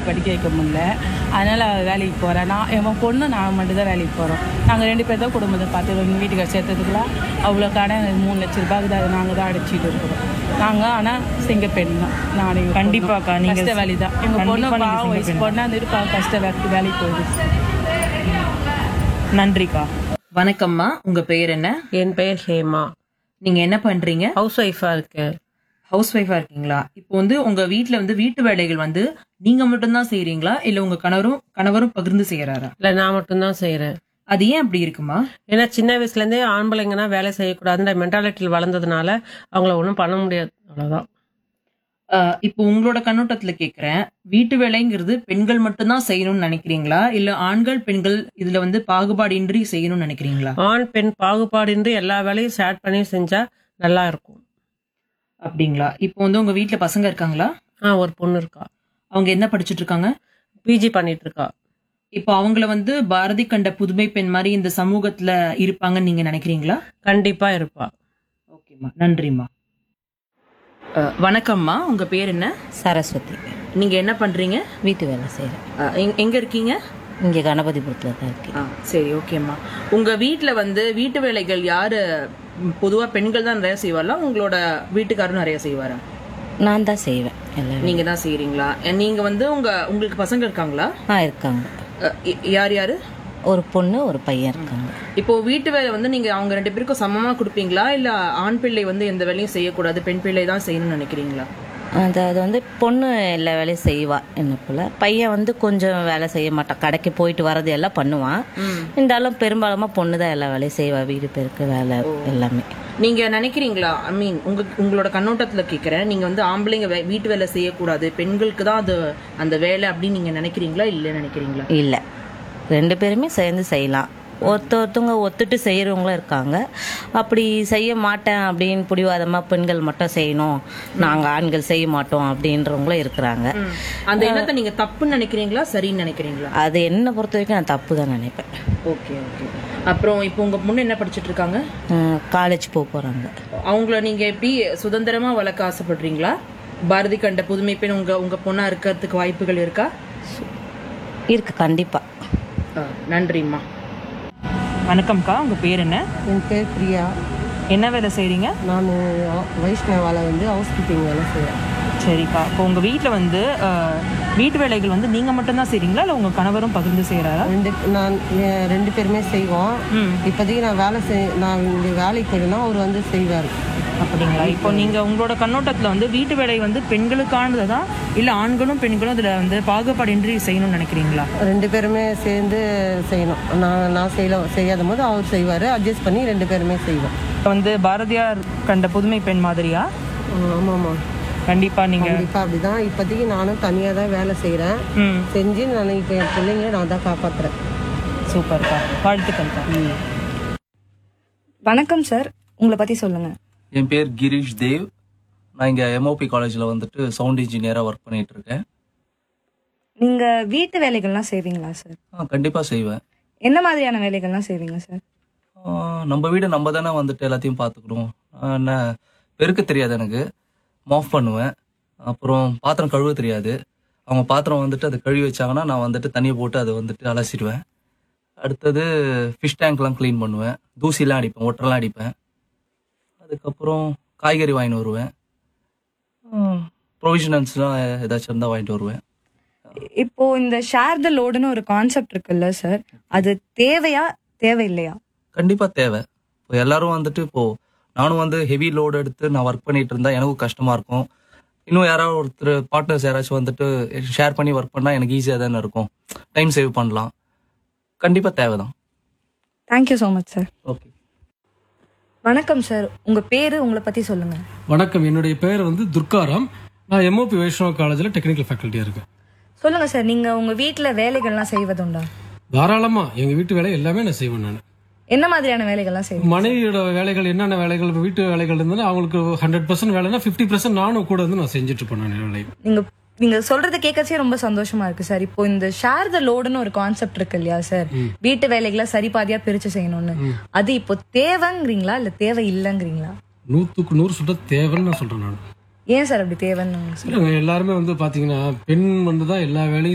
படிக்க வைக்க முடியல அதனால் அவள் வேலைக்கு போகிறேன் நான் என் பொண்ணு நான் மட்டும் தான் வேலைக்கு போகிறோம் நாங்கள் ரெண்டு பேர் தான் குடும்பத்தை பார்த்து எங்கள் வீட்டுக்கார சேர்த்ததுக்குலாம் அவ்வளோ கடன் மூணு லட்ச ரூபாய்க்கு தான் நாங்கள் தான் அடைச்சிட்டு இருக்கிறோம் நாங்கள் ஆனால் சிங்க பெண் தான் நானே கண்டிப்பாக்கா, நீங்க கஷ்ட வேலை தான் எங்கள் பொண்ணு கண்டிப்பா நீங்க பாவம் வயசு சிங்க பெண் பொண்ணு அந்த இருப்பா கஷ்ட வேலைக்கு வேலைக்கு போகுது நன்றிக்கா வணக்கம்மா உங்க பேர் என்ன என் பெயர் ஹேமா நீங்க என்ன பண்றீங்க ஹவுஸ் ஒய்ஃபா இருக்கேன் ஹவுஸ் ஒய்ஃபா இருக்கீங்களா இப்போ வந்து உங்க வீட்ல வந்து வீட்டு வேலைகள் வந்து நீங்க மட்டும்தான் செய்றீங்களா இல்ல உங்க கணவரும் கணவரும் பகிர்ந்து செய்யறாரா இல்லை நான் மட்டும்தான் செய்கிறேன் அது ஏன் அப்படி இருக்குமா ஏன்னா சின்ன வயசுலேருந்தே ஆம்பளைங்கன்னா வேலை செய்யக்கூடாதுன்ற மென்டாலிட்டியில் வளர்ந்ததுனால அவங்கள ஒன்றும் பண்ண முடியாது அவ்வளோதான் ஆஹ் இப்போ உங்களோட கண்ணோட்டத்துல கேக்குறேன் வீட்டு வேலைங்கிறது பெண்கள் மட்டும்தான் செய்யணும்னு நினைக்கிறீங்களா இல்ல ஆண்கள் பெண்கள் இதுல வந்து பாகுபாடின்றி செய்யணும்னு நினைக்கிறீங்களா ஆண் பெண் பாகுபாடின்றி எல்லா வேலையும் ஷேர் பண்ணி செஞ்சால் நல்லா இருக்கும் அப்படிங்களா இப்போ வந்து உங்க வீட்ல பசங்க இருக்காங்களா ஆ ஒரு பொண்ணு இருக்கா அவங்க என்ன படிச்சிட்டு இருக்காங்க பிஜி பண்ணிட்டு இருக்கா இப்போ அவங்கள வந்து பாரதி கண்ட புதுமை பெண் மாதிரி இந்த சமூகத்துல இருப்பாங்கன்னு நீங்க நினைக்கிறீங்களா கண்டிப்பாக இருப்பா ஓகேம்மா நன்றிம்மா அஹ், வணக்கம்மா உங்க பேர் என்ன சரஸ்வதி நீங்க என்ன பண்றீங்க வீட்டு வேலை செய்கிறேன் அஹ், எங்க- எங்க இருக்கீங்க இங்கே கணபதிபுரத்தில் தான் இருக்கேன் ஆ சரி ஓகேம்மா உங்க வீட்ல வந்து வீட்டு வேலைகள் யாரு ம், பொதுவா பெண்கள் தான் நிறைய செய்வாரா உங்களோட வீட்டுக்காரரும் நிறைய செய்வாரா நான் தான் செய்வேன் எல்லாமே நீங்க தான் செய்றீங்களா அஹ், நீங்க வந்து உங்க உங்களுக்கு பசங்க இருக்காங்களா ஆ இருக்காங்க அஹ், ய- யார் யாரு ஒரு பொண்ணு ஒரு பையன் இருக்காங்க இப்போ வீட்டு வேலை வந்து நீங்க அவங்க ரெண்டு பேருக்கும் சமமா கொடுப்பீங்களா இல்ல ஆண் பிள்ளை வந்து எந்த வேலையும் செய்யக்கூடாது பெண் பிள்ளை தான் செய்யணும்னு நினைக்கிறீங்களா அது அது வந்து பொண்ணு எல்லா வேலையும் செய்வா என்ன போல பையன் வந்து கொஞ்சம் வேலை செய்ய மாட்டான் கடைக்கு போயிட்டு வரது எல்லாம் பண்ணுவான் இருந்தாலும் பெரும்பாலுமா பொண்ணு தான் எல்லா வேலையும் செய்வா வீடு பெருக்கு வேலை எல்லாமே நீங்க நினைக்கிறீங்களா ஐ மீன் உங்க உங்களோட கண்ணோட்டத்துல கேக்குறேன் நீங்க வந்து ஆம்பளைங்க வே- வீட்டு வேலை செய்யக்கூடாது பெண்களுக்கு தான் அது அந்த வேலை அப்படின்னு நீங்க நினைக்கிறீங்களா இல்ல நினைக்கிறீங்களா இல்லை ரெண்டு பேருமே சேர்ந்து செய்யலாம் ஒருத்த ஒருத்தவங்க ஒத்துட்டு செய்கிறவங்களும் இருக்காங்க அப்படி செய்ய மாட்டேன் அப்படின்னு பிடிவாதமாக பெண்கள் மட்டும் செய்யணும் நாங்கள் ஆண்கள் செய்ய மாட்டோம் அப்படின்றவங்களும் இருக்கிறாங்க அந்த எண்ணத்தை நீங்க தப்புன்னு நினைக்கிறீங்களா சரின்னு நினைக்கிறீங்களா அது என்னை பொறுத்த வரைக்கும் நான் தப்பு தான் நினைப்பேன் ஓகே ஓகே அப்புறம் இப்போ உங்க பொண்ணு என்ன படிச்சிட்டு இருக்காங்க காலேஜ் போக போகிறாங்க அவங்கள நீங்க எப்படி சுதந்திரமா வளர்க்க ஆசைப்படுறீங்களா பாரதி கண்ட புதுமை பெண் உங்க உங்க பொண்ணா இருக்கிறதுக்கு வாய்ப்புகள் இருக்கா இருக்கு கண்டிப்பாக ஆ, நன்றிம்மா வணக்கம்க்கா உங்க பேர் என்ன என் பேர் பிரியா என்ன வேலை செய்றீங்க நான் வைஷ்ணவால வந்து ஹவுஸ் கீப்பிங் வேலை செய்கிறேன் சரிக்கா இப்போ உங்க வீட்ல வந்து அஹ், வீட்டு வேலைகள் வந்து நீங்க மட்டும்தான் செய்றீங்களா இல்ல உங்க கணவரும் பகிர்ந்து செய்யறாரா ரெண்டு நான் எ- ரெண்டு பேருமே செய்வோம் ம். இப்போதைக்கு நான் வேலை செய் நான் இங்கே வேலைக்கு போயிடுனா அவர் வந்து செய்வார் அப்படிங்களா இப்போ நீங்க உங்களோட கண்ணோட்டத்துல வந்து வீட்டு வேலை வந்து பெண்களுக்கானதா இல்ல ஆண்களும் பெண்களும் இதுல வந்து பாகுபாடின்றி செய்யணும்னு நினைக்கிறீங்களா ரெண்டு பேருமே சேர்ந்து செய்யணும் நான் நான் செய்யல செய்யாத போது அவர் செய்வார் அட்ஜஸ்ட் பண்ணி ரெண்டு பேருமே செய்வோம் இப்போ வந்து பாரதியார் கண்ட புதுமை பெண் மாதிரியா ஆமாம்மா கண்டிப்பா நீங்க கண்டிப்பாக அப்படி தான் இப்போதைக்கு நானும் தனியாக தான் வேலை செய்கிறேன் ம் செஞ்சு நான் இப்போ என் பிள்ளைங்களை நான் தான் காப்பாற்றுறேன் சூப்பர்க்கா வாழ்த்துக்கள்க்கா வணக்கம் சார் உங்களை பத்தி சொல்லுங்க என் பேர் கிரீஷ் தேவ் நான் இங்கே எம்ஓபி காலேஜில் வந்துட்டு சவுண்ட் இன்ஜினியராக ஒர்க் பண்ணிட்டு இருக்கேன் நீங்க வீட்டு வேலைகள்லாம் செய்வீங்களா சார் ஆ கண்டிப்பாக செய்வேன் என்ன மாதிரியான வேலைகள்லாம் செய்வீங்க சார் ஆ, நம்ம வீடு நம்ம தானே வந்துட்டு எல்லாத்தையும் பார்த்துக்கணும் ஆ, என்ன பெருக்க தெரியாது எனக்கு மாஃப் பண்ணுவேன் அப்புறம் பாத்திரம் கழுவ தெரியாது அவங்க பாத்திரம் வந்துட்டு அது கழுவி வச்சாங்கன்னா நான் வந்துட்டு தண்ணியை போட்டு அதை வந்துட்டு அலசிடுவேன் அடுத்தது ஃபிஷ் டேங்க்லாம் க்ளீன் பண்ணுவேன் தூசிலாம் அடிப்பேன் ஒட்டரெல்லாம் அடிப்பேன் அதுக்கப்புறம் காய்கறி வாங்கிட்டு வருவேன் ப்ரொவிஷனல்ஸ்லாம் ஏதாச்சும் இருந்தால் வாங்கிட்டு வருவேன் இப்போ இந்த ஷேர் த லோடுன்னு ஒரு கான்செப்ட் இருக்குல்ல சார் அது தேவையா தேவையில்லையா கண்டிப்பாக தேவை இப்போ எல்லாரும் வந்துட்டு இப்போ நானும் வந்து ஹெவி லோடு எடுத்து நான் ஒர்க் பண்ணிட்டு இருந்தா எனக்கும் கஷ்டமா இருக்கும் இன்னும் யாராவது ஒருத்தர் பார்ட்னர்ஸ் யாராச்சும் வந்துட்டு ஷேர் பண்ணி ஒர்க் பண்ணா எனக்கு ஈஸியாக தானே இருக்கும் டைம் சேவ் பண்ணலாம் கண்டிப்பாக தேவை தான் thank you so much sir okay வணக்கம் சார் உங்க பேரு உங்களை பத்தி சொல்லுங்க வணக்கம் என்னுடைய பெயர் வந்து துர்காராம் நான் எம்ஓபி வைஷ்ணவ காலேஜில் டெக்னிக்கல் ஃபேக்கல்ட்டியாக இருக்கேன் சொல்லுங்க சார் நீங்க உங்க வீட்ல வேலைகள்லாம் செய்வதுண்டா தாராளமா எங்க வீட்டு வேலை எல்லாமே நான் செய்வேன் நான் என்ன மாதிரியான வேலைகள்லாம் செய்வீங்க மனைவியோட வேலைகள் என்னென்ன வேலைகள் வீட்டு வேலைகள் இருந்ததுன்னா அவங்களுக்கு ஹண்ட்ரட் பர்சன்ட் வேலைனா ஃபிஃப்டி பர்சன்ட் நானும் கூட வந்து நான் செஞ்சுட்டு இருப்பேன் நான் வேலையை நீங்க நீங்க சொல்றது கேட்கச்சே ரொம்ப சந்தோஷமா இருக்கு சார் இப்போ இந்த ஷேர் த லோடுன்னு ஒரு கான்செப்ட் இருக்கு இல்லையா சார் வீட்டு வேலைகளை சரி பாதியா பிரிச்சு செய்யணும்னு அது இப்போ தேவைங்கிறீங்களா இல்ல தேவை இல்லைங்கிறீங்களா நூற்றுக்கு நூறு சொல்றது தேவைன்னு நான் சொல்றேன் நான் ஏன் சார் அப்படி தேவைன்னு உங்களுக்கு இல்லைங்க எல்லாருமே வந்து பாத்தீங்கன்னா பெண் வந்து தான் எல்லா வேலையும்